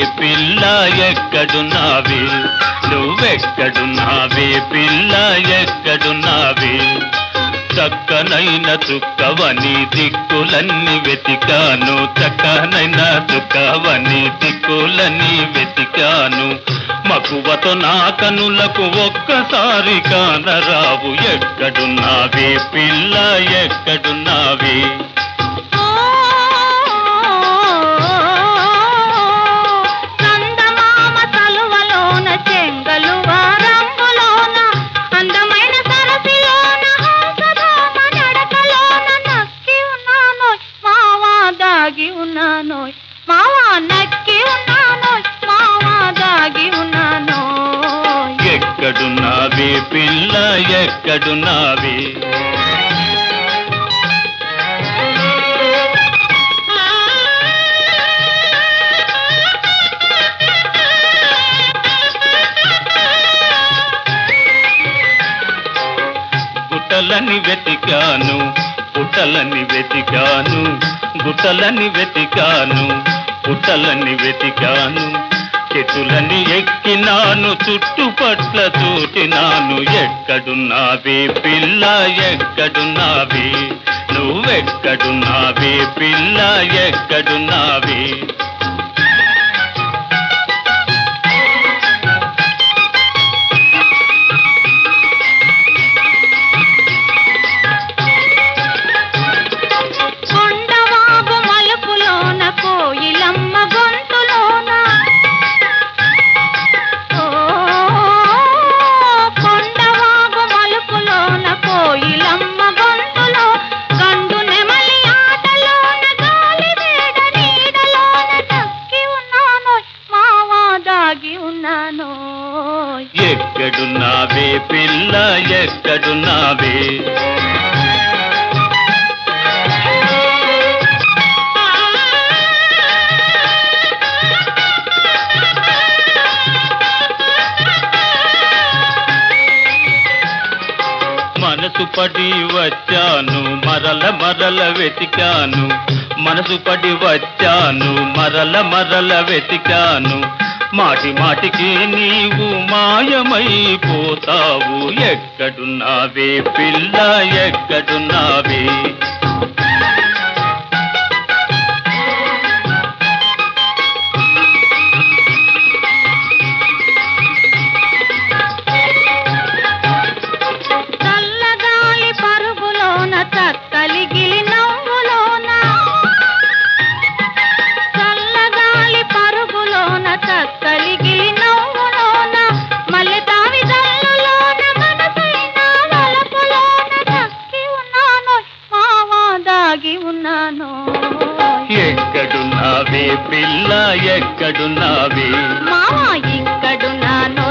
పిల్ల ఎక్కడున్నావే నువ్వెక్కడున్నావే పిల్ల ఎక్కడున్నావే చక్కనైన చుక్కవని దిక్కులన్నీ వెతికాను చక్కనైన చుక్కవని దిక్కులన్నీ వెతికాను మకువతో నా కనులకు ఒక్కసారి కానరావు ఎక్కడున్నావే పిల్ల ఎక్కడున్నావే చందమామ తలువలోన చెంగలువ రంగులోన అందమైన సరసిలోన హంసధామ నడకలోన నక్కి ఉన్నాను మావా దాగి ఉన్నాను మావా నక్కి ఉన్నాను మావా దాగి ఉన్నాను ఎక్కడున్నావే పిల్ల ఎక్కడున్నావే గుట్టలని వెతికాను పుట్టలని వెతికాను గుట్టలని వెతికాను పుట్టలని వెతికాను చెట్టులని ఎక్కినాను చుట్టుపట్ల చూచినాను ఎక్కడున్నావే పిల్ల ఎక్కడున్నావే నువ్వెక్కడున్నావే పిల్ల ఎక్కడున్నావే కొండవాగు మలుపులోన కోయిలమ్మ గొంతులోన ఓ, కొండవాగు మలుపులోన కోయిలమ్మ గొంతులో గండు నెమలి ఆటలోన గాలి వేడ నీడలోన దక్కి ఉన్నాను మావా దాగి ఉన్నాను ఎక్కడున్నావే పిల్ల ఎక్కడున్నావే మనసు పడి వచ్చాను మరల మరల వెతికాను మనసు పడి వచ్చాను మరల మరల వెతికాను మాటి మాటికి నీవు మాయమైపోతావు ఎక్కడున్నావే పిల్ల ఎక్కడున్నావే చల్లగాలి పరుగులోన చక్కలిగిలి నవ్వులోన చల్లగాలి పరుగులోన చక్కలిగిలి నవ్వులోన మల్లె తావి జల్లులోన మనసైన వలపులోన దక్కి ఉన్నాను మావా దాగి ఉన్నాను ఎక్కడున్నావే పిల్ల ఎక్కడున్నావే మావా ఇక్కడున్నాను